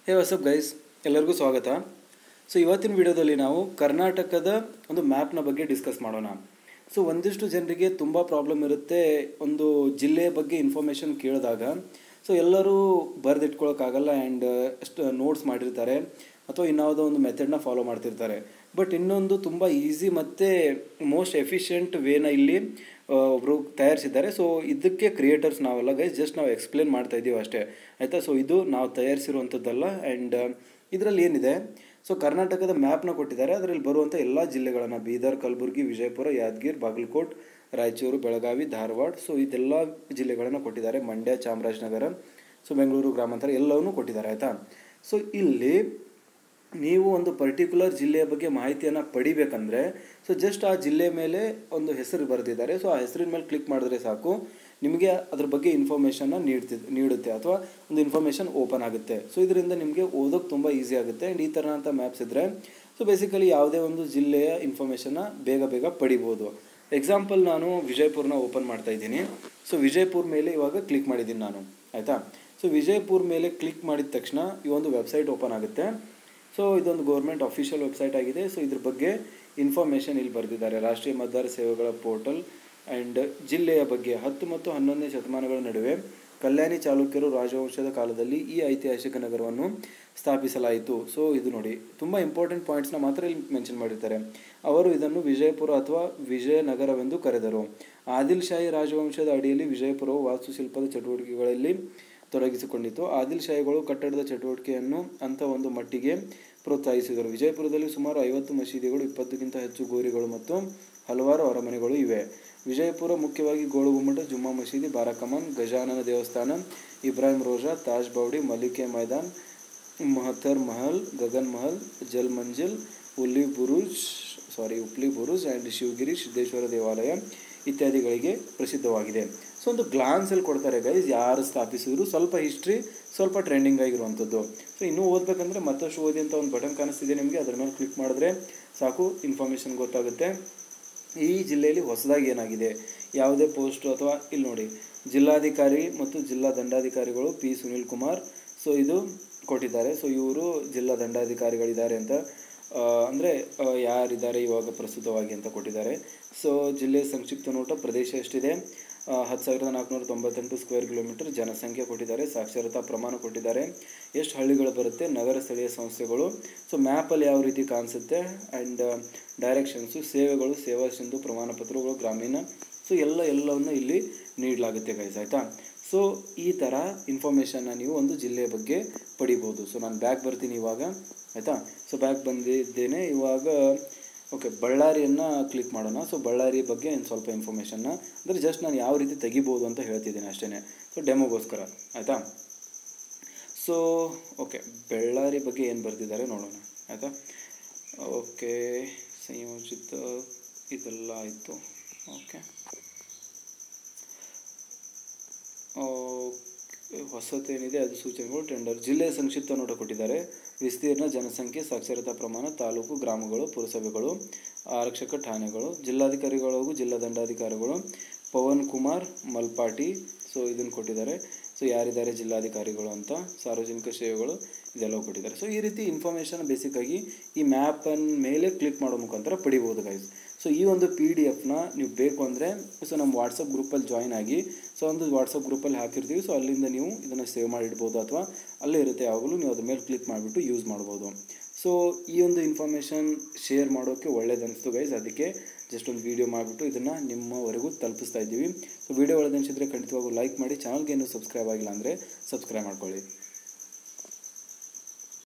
ಹೇ WhatsApp guys ಎಲ್ಲರಿಗೂ ಸ್ವಾಗತ so ಇವತ್ತಿನ ವಿಡಿಯೋದಲ್ಲಿ ನಾವು ಕರ್ನಾಟಕದ ಒಂದು ಮ್ಯಾಪ್ನ ಬಗ್ಗೆ ಡಿಸ್ಕಸ್ ಮಾಡೋಣ ಸೊ ಒಂದಿಷ್ಟು ಜನರಿಗೆ ತುಂಬ ಪ್ರಾಬ್ಲಮ್ ಇರುತ್ತೆ ಒಂದು ಜಿಲ್ಲೆಯ ಬಗ್ಗೆ ಇನ್ಫಾರ್ಮೇಷನ್ ಕೇಳಿದಾಗ ಸೊ ಎಲ್ಲರೂ ಬರೆದಿಟ್ಕೊಳ್ಳೋಕ್ಕಾಗಲ್ಲ ಆ್ಯಂಡ್ ಅಷ್ಟು ನೋಟ್ಸ್ ಮಾಡಿರ್ತಾರೆ ಅಥವಾ ಇನ್ಯಾವುದೋ ಒಂದು ಮೆಥಡ್ನ ಫಾಲೋ ಮಾಡ್ತಿರ್ತಾರೆ ಬಟ್ ಇನ್ನೊಂದು ತುಂಬ ಈಸಿ ಮತ್ತು ಮೋಸ್ಟ್ ಎಫಿಷಿಯೆಂಟ್ ವೇನ ಇಲ್ಲಿ ಒಬ್ಬರು ತಯಾರಿಸಿದ್ದಾರೆ ಸೊ ಇದಕ್ಕೆ ಕ್ರಿಯೇಟರ್ಸ್ ನಾವೆಲ್ಲ ಗೈಸ್ ಜಸ್ಟ್ ನಾವು ಎಕ್ಸ್ಪ್ಲೇನ್ ಮಾಡ್ತಾ ಇದ್ದೀವಿ ಅಷ್ಟೇ ಆಯಿತಾ ಸೊ ಇದು ನಾವು ತಯಾರಿಸಿರುವಂಥದ್ದಲ್ಲ ಆ್ಯಂಡ್ ಇದರಲ್ಲಿ ಏನಿದೆ ಸೊ ಕರ್ನಾಟಕದ ಮ್ಯಾಪ್ನ ಕೊಟ್ಟಿದ್ದಾರೆ ಅದರಲ್ಲಿ ಬರುವಂಥ ಎಲ್ಲ ಜಿಲ್ಲೆಗಳನ್ನು ಬೀದರ್ ಕಲಬುರಗಿ ವಿಜಯಪುರ ಯಾದಗಿರಿ ಬಾಗಲಕೋಟ್ ರಾಯಚೂರು ಬೆಳಗಾವಿ ಧಾರವಾಡ ಸೊ ಇದೆಲ್ಲ ಜಿಲ್ಲೆಗಳನ್ನು ಕೊಟ್ಟಿದ್ದಾರೆ ಮಂಡ್ಯ ಚಾಮರಾಜನಗರ ಸೊ ಬೆಂಗಳೂರು ಗ್ರಾಮಾಂತರ ಎಲ್ಲವನ್ನೂ ಕೊಟ್ಟಿದ್ದಾರೆ ಆಯಿತಾ ಸೊ ಇಲ್ಲಿ ನೀವು ಒಂದು ಪರ್ಟಿಕ್ಯುಲರ್ ಜಿಲ್ಲೆಯ ಬಗ್ಗೆ ಮಾಹಿತಿಯನ್ನು ಪಡಿಬೇಕಂದ್ರೆ ಸೊ ಜಸ್ಟ್ ಆ ಜಿಲ್ಲೆ ಮೇಲೆ ಒಂದು ಹೆಸರು ಬರೆದಿದ್ದಾರೆ ಸೊ ಆ ಹೆಸರಿನ ಮೇಲೆ ಕ್ಲಿಕ್ ಮಾಡಿದ್ರೆ ಸಾಕು ನಿಮಗೆ ಅದ್ರ ಬಗ್ಗೆ ಇನ್ಫಾರ್ಮೇಷನ್ನ ನೀಡ್ತಿ ನೀಡುತ್ತೆ ಅಥವಾ ಒಂದು ಇನ್ಫಾರ್ಮೇಷನ್ ಓಪನ್ ಆಗುತ್ತೆ ಸೊ ಇದರಿಂದ ನಿಮಗೆ ಓದೋಕ್ಕೆ ತುಂಬ ಈಸಿ ಆಗುತ್ತೆ ಆ್ಯಂಡ್ ಈ ಥರನಂಥ ಮ್ಯಾಪ್ಸ್ ಇದ್ದರೆ ಸೊ ಬೇಸಿಕಲಿ ಯಾವುದೇ ಒಂದು ಜಿಲ್ಲೆಯ ಇನ್ಫಾರ್ಮೇಷನ್ನ ಬೇಗ ಬೇಗ ಪಡಿಬೋದು ಎಕ್ಸಾಂಪಲ್ ನಾನು ವಿಜಯಪುರನ ಓಪನ್ ಮಾಡ್ತಾ ಇದ್ದೀನಿ ಸೊ ವಿಜಯಪುರ ಮೇಲೆ ಇವಾಗ ಕ್ಲಿಕ್ ಮಾಡಿದ್ದೀನಿ ನಾನು ಆಯಿತಾ ಸೊ ವಿಜಯಪುರ ಮೇಲೆ ಕ್ಲಿಕ್ ಮಾಡಿದ ತಕ್ಷಣ ಈ ಒಂದು ವೆಬ್ಸೈಟ್ ಓಪನ್ ಆಗುತ್ತೆ ಸೊ ಇದೊಂದು ಗೌರ್ಮೆಂಟ್ ಅಫಿಷಿಯಲ್ ವೆಬ್ಸೈಟ್ ಆಗಿದೆ ಸೊ ಇದ್ರ ಬಗ್ಗೆ ಇನ್ಫಾರ್ಮೇಷನ್ ಇಲ್ಲಿ ಬರೆದಿದ್ದಾರೆ ರಾಷ್ಟ್ರೀಯ ಮತದಾರ ಸೇವೆಗಳ ಪೋರ್ಟಲ್ ಆ್ಯಂಡ್ ಜಿಲ್ಲೆಯ ಬಗ್ಗೆ ಹತ್ತು ಮತ್ತು ಹನ್ನೊಂದನೇ ಶತಮಾನಗಳ ನಡುವೆ ಕಲ್ಯಾಣಿ ಚಾಲುಕ್ಯರು ರಾಜವಂಶದ ಕಾಲದಲ್ಲಿ ಈ ಐತಿಹಾಸಿಕ ನಗರವನ್ನು ಸ್ಥಾಪಿಸಲಾಯಿತು ಸೊ ಇದು ನೋಡಿ ತುಂಬ ಇಂಪಾರ್ಟೆಂಟ್ ಪಾಯಿಂಟ್ಸ್ನ ಮಾತ್ರ ಇಲ್ಲಿ ಮೆನ್ಷನ್ ಮಾಡಿರ್ತಾರೆ ಅವರು ಇದನ್ನು ವಿಜಯಪುರ ಅಥವಾ ವಿಜಯನಗರವೆಂದು ಕರೆದರು ಆದಿಲ್ ಶಾಹಿ ರಾಜವಂಶದ ಅಡಿಯಲ್ಲಿ ವಿಜಯಪುರವು ವಾಸ್ತುಶಿಲ್ಪದ ಚಟುವಟಿಕೆಗಳಲ್ಲಿ ತೊಡಗಿಸಿಕೊಂಡಿತು ಆದಿಲ್ ಶಾಹಿಗಳು ಕಟ್ಟಡದ ಚಟುವಟಿಕೆಯನ್ನು ಅಂತ ಒಂದು ಮಟ್ಟಿಗೆ ಪ್ರೋತ್ಸಾಹಿಸಿದರು ವಿಜಯಪುರದಲ್ಲಿ ಸುಮಾರು ಐವತ್ತು ಮಸೀದಿಗಳು ಇಪ್ಪತ್ತಕ್ಕಿಂತ ಹೆಚ್ಚು ಗೋರಿಗಳು ಮತ್ತು ಹಲವಾರು ಅರಮನೆಗಳು ಇವೆ ವಿಜಯಪುರ ಮುಖ್ಯವಾಗಿ ಗೋಳುಗುಮ್ಮಟ ಜುಮ್ಮಾ ಮಸೀದಿ ಬಾರಾಕಮಾನ್ ಗಜಾನನ ದೇವಸ್ಥಾನ ಇಬ್ರಾಹಿಂ ರೋಜಾ ತಾಜ್ ಬೌಡಿ ಮಲಿಕೆ ಮೈದಾನ್ ಮಹತರ್ ಮಹಲ್ ಗಗನ್ ಮಹಲ್ ಜಲ್ ಮಂಜಿಲ್ ಉಲ್ಲಿ ಬುರುಜ್ ಸಾರಿ ಉಪ್ಲಿ ಬುರುಜ್ ಆ್ಯಂಡ್ ಶಿವಗಿರಿ ಸಿದ್ದೇಶ್ವರ ದೇವಾಲಯ ಇತ್ಯಾದಿಗಳಿಗೆ ಪ್ರಸಿದ್ಧವಾಗಿದೆ ಸೊ ಒಂದು ಗ್ಲಾನ್ಸಲ್ಲಿ ಕೊಡ್ತಾರೆ ಗೈಸ್ ಯಾರು ಸ್ಥಾಪಿಸಿದ್ರು ಸ್ವಲ್ಪ ಹಿಸ್ಟ್ರಿ ಸ್ವಲ್ಪ ಟ್ರೆಂಡಿಂಗ್ ಆಗಿರುವಂಥದ್ದು ಸೊ ಇನ್ನೂ ಓದಬೇಕಂದ್ರೆ ಮತ್ತಷ್ಟು ಓದಿ ಅಂತ ಒಂದು ಬಟನ್ ಕಾಣಿಸ್ತಿದೆ ನಿಮಗೆ ಅದರ ಮೇಲೆ ಕ್ಲಿಕ್ ಮಾಡಿದ್ರೆ ಸಾಕು ಇನ್ಫಾರ್ಮೇಷನ್ ಗೊತ್ತಾಗುತ್ತೆ ಈ ಜಿಲ್ಲೆಯಲ್ಲಿ ಹೊಸದಾಗಿ ಏನಾಗಿದೆ ಯಾವುದೇ ಪೋಸ್ಟು ಅಥವಾ ಇಲ್ಲಿ ನೋಡಿ ಜಿಲ್ಲಾಧಿಕಾರಿ ಮತ್ತು ಜಿಲ್ಲಾ ದಂಡಾಧಿಕಾರಿಗಳು ಪಿ ಸುನೀಲ್ ಕುಮಾರ್ ಸೊ ಇದು ಕೊಟ್ಟಿದ್ದಾರೆ ಸೊ ಇವರು ಜಿಲ್ಲಾ ದಂಡಾಧಿಕಾರಿಗಳಿದ್ದಾರೆ ಅಂತ ಅಂದರೆ ಯಾರಿದ್ದಾರೆ ಇವಾಗ ಪ್ರಸ್ತುತವಾಗಿ ಅಂತ ಕೊಟ್ಟಿದ್ದಾರೆ ಸೊ ಜಿಲ್ಲೆಯ ಸಂಕ್ಷಿಪ್ತ ನೋಟ ಪ್ರದೇಶ ಎಷ್ಟಿದೆ ಹತ್ತು ಸಾವಿರದ ನಾಲ್ಕುನೂರ ತೊಂಬತ್ತೆಂಟು ಸ್ಕ್ವೇರ್ ಕಿಲೋಮೀಟರ್ ಜನಸಂಖ್ಯೆ ಕೊಟ್ಟಿದ್ದಾರೆ ಸಾಕ್ಷರತಾ ಪ್ರಮಾಣ ಕೊಟ್ಟಿದ್ದಾರೆ ಎಷ್ಟು ಹಳ್ಳಿಗಳು ಬರುತ್ತೆ ನಗರ ಸ್ಥಳೀಯ ಸಂಸ್ಥೆಗಳು ಸೊ ಮ್ಯಾಪಲ್ಲಿ ಯಾವ ರೀತಿ ಕಾಣಿಸುತ್ತೆ ಆ್ಯಂಡ್ ಡೈರೆಕ್ಷನ್ಸು ಸೇವೆಗಳು ಸೇವಾ ಸಿಂಧು ಪ್ರಮಾಣ ಪತ್ರಗಳು ಗ್ರಾಮೀಣ ಸೊ ಎಲ್ಲ ಎಲ್ಲವನ್ನು ಇಲ್ಲಿ ನೀಡಲಾಗುತ್ತೆ ಗೈಸ್ ಆಯಿತಾ ಸೊ ಈ ಥರ ಇನ್ಫಾರ್ಮೇಷನ್ನ ನೀವು ಒಂದು ಜಿಲ್ಲೆಯ ಬಗ್ಗೆ ಪಡಿಬೋದು ಸೊ ನಾನು ಬ್ಯಾಕ್ ಬರ್ತೀನಿ ಇವಾಗ ಆಯಿತಾ ಸೊ ಬ್ಯಾಕ್ ಬಂದಿದ್ದೇನೆ ಇವಾಗ ಓಕೆ ಬಳ್ಳಾರಿಯನ್ನು ಕ್ಲಿಕ್ ಮಾಡೋಣ ಸೊ ಬಳ್ಳಾರಿ ಬಗ್ಗೆ ಒಂದು ಸ್ವಲ್ಪ ಇನ್ಫಾರ್ಮೇಷನ್ನ ಅಂದರೆ ಜಸ್ಟ್ ನಾನು ಯಾವ ರೀತಿ ತೆಗಿಬೋದು ಅಂತ ಹೇಳ್ತಿದ್ದೀನಿ ಅಷ್ಟೇ ಸೊ ಡೆಮೋಗೋಸ್ಕರ ಆಯಿತಾ ಸೊ ಓಕೆ ಬಳ್ಳಾರಿ ಬಗ್ಗೆ ಏನು ಬರೆದಿದ್ದಾರೆ ನೋಡೋಣ ಆಯಿತಾ ಓಕೆ ಸಂಯೋಜಿತ ಇದೆಲ್ಲ ಆಯಿತು ಓಕೆ ಹೊಸತೇನಿದೆ ಅದು ಸೂಚನೆಗಳು ಟೆಂಡರ್ ಜಿಲ್ಲೆಯ ಸಂಕ್ಷಿಪ್ತ ನೋಟ ಕೊಟ್ಟಿದ್ದಾರೆ ವಿಸ್ತೀರ್ಣ ಜನಸಂಖ್ಯೆ ಸಾಕ್ಷರತಾ ಪ್ರಮಾಣ ತಾಲೂಕು ಗ್ರಾಮಗಳು ಪುರಸಭೆಗಳು ಆರಕ್ಷಕ ಠಾಣೆಗಳು ಜಿಲ್ಲಾಧಿಕಾರಿಗಳು ಹಾಗೂ ಜಿಲ್ಲಾ ದಂಡಾಧಿಕಾರಿಗಳು ಪವನ್ ಕುಮಾರ್ ಮಲ್ಪಾಟಿ ಸೊ ಇದನ್ನು ಕೊಟ್ಟಿದ್ದಾರೆ ಸೊ ಯಾರಿದ್ದಾರೆ ಜಿಲ್ಲಾಧಿಕಾರಿಗಳು ಅಂತ ಸಾರ್ವಜನಿಕ ಸೇವೆಗಳು ಇದೆಲ್ಲ ಕೊಟ್ಟಿದ್ದಾರೆ ಸೊ ಈ ರೀತಿ ಇನ್ಫಾರ್ಮೇಷನ್ ಬೇಸಿಕ್ಕಾಗಿ ಈ ಮ್ಯಾಪನ್ನ ಮೇಲೆ ಕ್ಲಿಕ್ ಮಾಡೋ ಮುಖಾಂತರ ಪಡಿಬೋದು ಗೈಸ್ ಸೊ ಈ ಒಂದು ಪಿ ಡಿ ಎಫ್ನ ನೀವು ಬೇಕು ಅಂದರೆ ಸೊ ನಮ್ಮ ವಾಟ್ಸಪ್ ಗ್ರೂಪಲ್ಲಿ ಜಾಯ್ನ್ ಆಗಿ ಸೊ ಒಂದು ವಾಟ್ಸಪ್ ಗ್ರೂಪಲ್ಲಿ ಹಾಕಿರ್ತೀವಿ ಸೊ ಅಲ್ಲಿಂದ ನೀವು ಇದನ್ನು ಸೇವ್ ಮಾಡಿಡ್ಬೋದು ಅಥವಾ ಅಲ್ಲೇ ಇರುತ್ತೆ ಯಾವಾಗಲೂ ನೀವು ಅದ್ರ ಮೇಲೆ ಕ್ಲಿಕ್ ಮಾಡಿಬಿಟ್ಟು ಯೂಸ್ ಮಾಡ್ಬೋದು ಸೊ ಈ ಒಂದು ಇನ್ಫಾರ್ಮೇಷನ್ ಶೇರ್ ಮಾಡೋಕ್ಕೆ ಒಳ್ಳೇದು ಅನಿಸ್ತು ಗೈಸ್ ಅದಕ್ಕೆ ಜಸ್ಟ್ ಒಂದು ವೀಡಿಯೋ ಮಾಡಿಬಿಟ್ಟು ಇದನ್ನು ನಿಮ್ಮವರೆಗೂ ತಲುಪಿಸ್ತಾ ಇದ್ದೀವಿ ಸೊ ವೀಡಿಯೋ ಒಳ್ಳೆದು ಅನಿಸಿದ್ರೆ ಖಂಡಿತವಾಗೂ ಲೈಕ್ ಮಾಡಿ ಚಾನಲ್ಗೆ ಏನು ಸಬ್ಸ್ಕ್ರೈಬ್ ಆಗಿಲ್ಲ ಅಂದರೆ ಸಬ್ಸ್ಕ್ರೈಬ್ ಮಾಡ್ಕೊಳ್ಳಿ